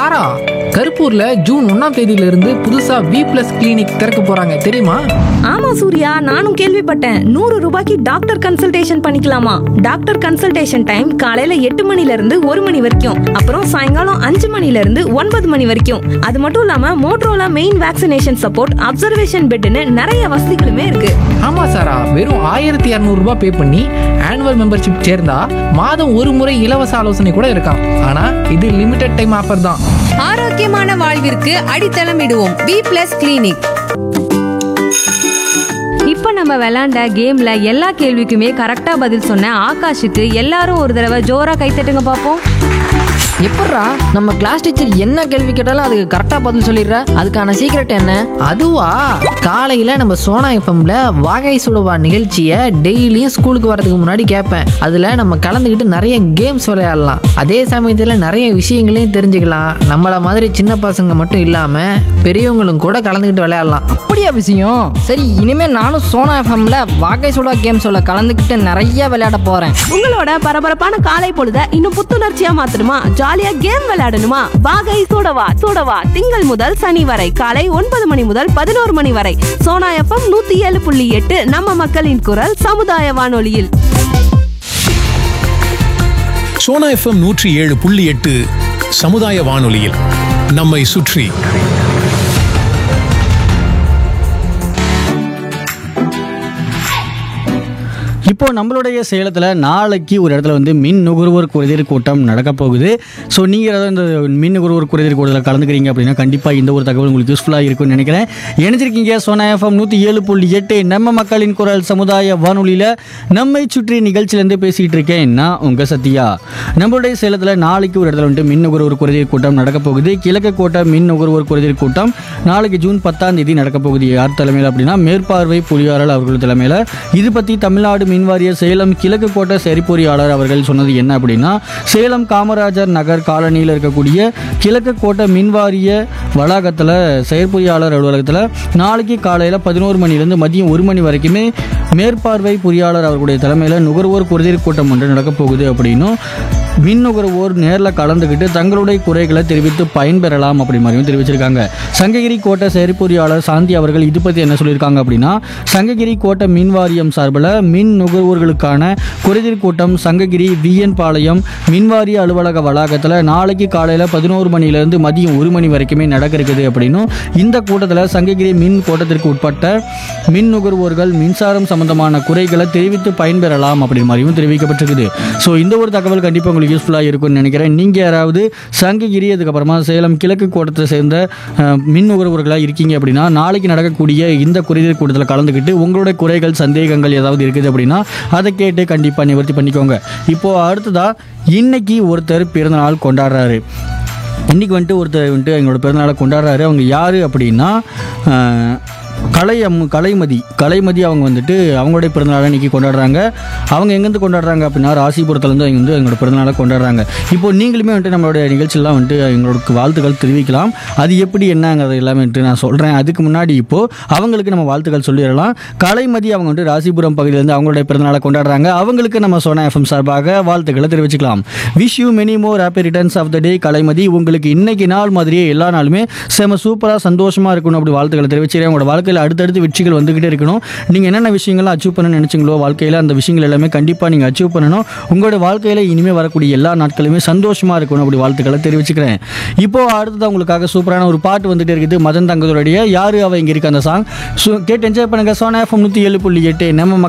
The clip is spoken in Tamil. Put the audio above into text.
சாரா கருப்பூர்ல ஜூன் ஒன்னாம் தேதியில இருந்து புதுசா வி பிளஸ் கிளினிக் திறக்க போறாங்க தெரியுமா ஆமா சூர்யா நானும் கேள்விப்பட்டேன் நூறு ரூபாய்க்கு டாக்டர் கன்சல்டேஷன் பண்ணிக்கலாமா டாக்டர் கன்சல்டேஷன் டைம் காலையில எட்டு மணில இருந்து ஒரு மணி வரைக்கும் அப்புறம் சாயங்காலம் அஞ்சு மணில இருந்து ஒன்பது மணி வரைக்கும் அது மட்டும் இல்லாம மோட்ரோலா மெயின் வேக்சினேஷன் சப்போர்ட் அப்சர்வேஷன் பெட்னு நிறைய வசதிகளுமே இருக்கு ஆமா சாரா வெறும் ஆயிரத்தி இரநூறு ரூபாய் பே பண்ணி ஆனுவல் மெம்பர்ஷிப் சேர்ந்தா மாதம் ஒரு முறை இலவச ஆலோசனை கூட இருக்காம் ஆனா இது லிமிடெட் டைம் ஆஃபர் தான் ஆரோக்கியமான வாழ்விற்கு அடித்தளம் இடுவோம் வி பிளஸ் கிளினிக் இப்போ நம்ம விளையாண்ட கேம்ல எல்லா கேள்விக்குமே கரெக்டா பதில் சொன்ன ஆகாஷுக்கு எல்லாரும் ஒரு தடவை ஜோரா கைத்தட்டுங்க பார்ப்போம் எப்பட்றா நம்ம கிளாஸ் டீச்சர் என்ன கேள்வி கேட்டாலும் அதுக்கு கரெக்டாக பதில் சொல்லிடுற அதுக்கான சீக்ரெட் என்ன அதுவா காலையில நம்ம சோனா எஃப்எம்ல வாகை சுடுவா நிகழ்ச்சியை டெய்லியும் ஸ்கூலுக்கு வரதுக்கு முன்னாடி கேட்பேன் அதுல நம்ம கலந்துக்கிட்டு நிறைய கேம்ஸ் விளையாடலாம் அதே சமயத்துல நிறைய விஷயங்களையும் தெரிஞ்சுக்கலாம் நம்மள மாதிரி சின்ன பசங்க மட்டும் இல்லாம பெரியவங்களும் கூட கலந்துக்கிட்டு விளையாடலாம் அப்படியா விஷயம் சரி இனிமே நானும் சோனா எஃப்எம்ல வாகை சுடா கேம் சொல்ல கலந்துக்கிட்டு நிறைய விளையாட போறேன் உங்களோட பரபரப்பான காலை பொழுத இன்னும் புத்துணர்ச்சியா மாத்தணுமா ஜாலியா கேம் விளையாடணுமா வாகை சூடவா சூடவா திங்கள் முதல் சனி வரை காலை ஒன்பது மணி முதல் பதினோரு மணி வரை சோனா எஃப்எம் நூத்தி ஏழு புள்ளி எட்டு நம்ம மக்களின் குரல் சமுதாய வானொலியில் சோனா எஃப்எம் நூற்றி ஏழு புள்ளி எட்டு சமுதாய வானொலியில் நம்மை சுற்றி இப்போ நம்மளுடைய சேலத்தில் நாளைக்கு ஒரு இடத்துல வந்து மின் நுகர்வோர் குறைதீர் கூட்டம் நடக்க போகுது ஸோ நீங்கள் ஏதாவது இந்த மின் நுகர்வோர் குறைதீர் கூட்டத்தில் கலந்துக்கிறீங்க அப்படின்னா கண்டிப்பாக இந்த ஒரு தகவல் உங்களுக்கு யூஸ்ஃபுல்லாக இருக்கும்னு நினைக்கிறேன் இணைஞ்சிருக்கீங்க சோனா எஃப்எம் நூற்றி ஏழு புள்ளி எட்டு நம்ம மக்களின் குரல் சமுதாய வானொலியில் நம்மை சுற்றி நிகழ்ச்சியிலேருந்து பேசிகிட்டு இருக்கேன் நான் உங்கள் சத்யா நம்மளுடைய சேலத்தில் நாளைக்கு ஒரு இடத்துல வந்துட்டு மின் நுகர்வோர் குறைதீர் கூட்டம் நடக்க போகுது கிழக்கு கோட்டை மின் நுகர்வோர் குறைதீர் கூட்டம் நாளைக்கு ஜூன் பத்தாம் தேதி நடக்க போகுது யார் தலைமையில் அப்படின்னா மேற்பார்வை பொறியாளர் அவர்கள் தலைமையில் இது பற்றி தமிழ்நாடு மின்வாரிய சேலம் கிழக்கு கோட்டை சரிப்பொறியாளர் அவர்கள் சொன்னது என்ன அப்படின்னா சேலம் காமராஜர் நகர் காலனியில் இருக்கக்கூடிய கிழக்கு கோட்டை மின்வாரிய வளாகத்தில் செயற்பொறியாளர் அலுவலகத்தில் நாளைக்கு காலையில் பதினோரு மணிலேருந்து மதியம் ஒரு மணி வரைக்குமே மேற்பார்வை பொறியாளர் அவர்களுடைய தலைமையில் நுகர்வோர் குறைதீர் கூட்டம் ஒன்று நடக்கப் போகுது அப்படின்னும் மின் நுகர்வோர் நேரில் கலந்துக்கிட்டு தங்களுடைய குறைகளை தெரிவித்து பயன்பெறலாம் அப்படி மாதிரியும் தெரிவிச்சிருக்காங்க சங்ககிரி கோட்டை செயற்பொறியாளர் சாந்தி அவர்கள் இது பற்றி என்ன சொல்லியிருக்காங்க அப்படின்னா சங்ககிரி கோட்டை மின் வாரியம் சார்பில் மின் நுகர்வோர்களுக்கான குறைதீர் கூட்டம் சங்ககிரி விஎன் பாளையம் மின்வாரிய அலுவலக வளாகத்தில் நாளைக்கு காலையில் பதினோரு மணிலேருந்து மதியம் ஒரு மணி வரைக்குமே நடக்க இருக்குது அப்படின்னும் இந்த கூட்டத்தில் சங்ககிரி மின் கோட்டத்திற்கு உட்பட்ட மின் நுகர்வோர்கள் மின்சாரம் சம்பந்தமான குறைகளை தெரிவித்து பயன்பெறலாம் அப்படி மாதிரியும் தெரிவிக்கப்பட்டிருக்குது ஸோ இந்த ஒரு தகவல் கண்டிப்பாக உங்களுக்கு யூஸ்ஃபுல்லாக இருக்கும்னு நினைக்கிறேன் நீங்கள் யாராவது சங்ககிரி அதுக்கப்புறமா சேலம் கிழக்கு கோட்டத்தை சேர்ந்த அஹ், மின் நுகர்வோர்களாக இருக்கீங்க அப்படின்னா நாளைக்கு நடக்கக்கூடிய இந்த குறைதீர் கூட்டத்தில் கலந்துக்கிட்டு உங்களுடைய குறைகள் சந்தேகங்கள் ஏதாவது இருக்குது அப்படின்னா அதை கேட்டு கண்டிப்பாக நிவர்த்தி பண்ணிக்கோங்க இப்போது அடுத்ததாக இன்னைக்கு ஒருத்தர் பிறந்தநாள் கொண்டாடுறாரு இன்னைக்கு வந்துட்டு ஒருத்தர் வந்துட்டு எங்களோட பிறந்தநாளை கொண்டாடுறாரு அவங்க யார் அப்படின்னா அஹ், கலை அம் கலைமதி கலைமதி அவங்க வந்துட்டு அவங்களுடைய பிறந்தநாளை இன்னைக்கு கொண்டாடுறாங்க அவங்க எங்கேருந்து கொண்டாடுறாங்க அப்படின்னா ராசிபுரத்துலேருந்து அவங்க வந்து எங்களோட பிறந்தநாளை கொண்டாடுறாங்க இப்போ நீங்களுமே வந்துட்டு நம்மளுடைய நிகழ்ச்சியெல்லாம் வந்துட்டு எங்களோட வாழ்த்துக்கள் தெரிவிக்கலாம் அது எப்படி என்னங்கிறது எல்லாமே வந்துட்டு நான் சொல்கிறேன் அதுக்கு முன்னாடி இப்போது அவங்களுக்கு நம்ம வாழ்த்துக்கள் சொல்லிடலாம் கலைமதி அவங்க வந்துட்டு ராசிபுரம் பகுதியிலேருந்து அவங்களுடைய பிறந்தநாளை கொண்டாடுறாங்க அவங்களுக்கு நம்ம சோனா எஃப்எம் சார்பாக வாழ்த்துக்களை தெரிவிச்சுக்கலாம் wish you many more happy returns of the day Kalaimathi உங்களுக்கு இன்னைக்கு நாள் மாதிரியே எல்லா நாளுமே செம சூப்பராக சந்தோஷமாக இருக்கணும் அப்படி வாழ்த்துக்களை தெரிவிச்சுக்கிறேன் உங்களோட வாழ்க்கையில் அடுத்தடுத்து வெற்றிகள் வந்துக்கிட்டே இருக்கணும் நீங்கள் என்னென்ன விஷயங்கள்லாம் அச்சீவ் பண்ண நினச்சிங்களோ வாழ்க்கையில் அந்த விஷயங்கள் எல்லாமே கண்டிப்பாக நீங்கள் அச்சீவ் பண்ணணும் உங்களோட வாழ்க்கையில் இனிமேல் வரக்கூடிய எல்லா நாட்களுமே சந்தோஷமாக இருக்கணும் அப்படி வாழ்த்துக்களை தெரிவிச்சுக்கிறேன் இப்போ அடுத்தது உங்களுக்காக சூப்பரான ஒரு பாட்டு வந்துட்டு இருக்குது மதன் தங்கதோடைய யாரு அவ இங்கே இருக்கு அந்த சாங் கேட்டு என்ஜாய் பண்ணுங்க சோனா எஃப்எம் நூற்றி ஏழு புள்ளி எட்டு நம்ம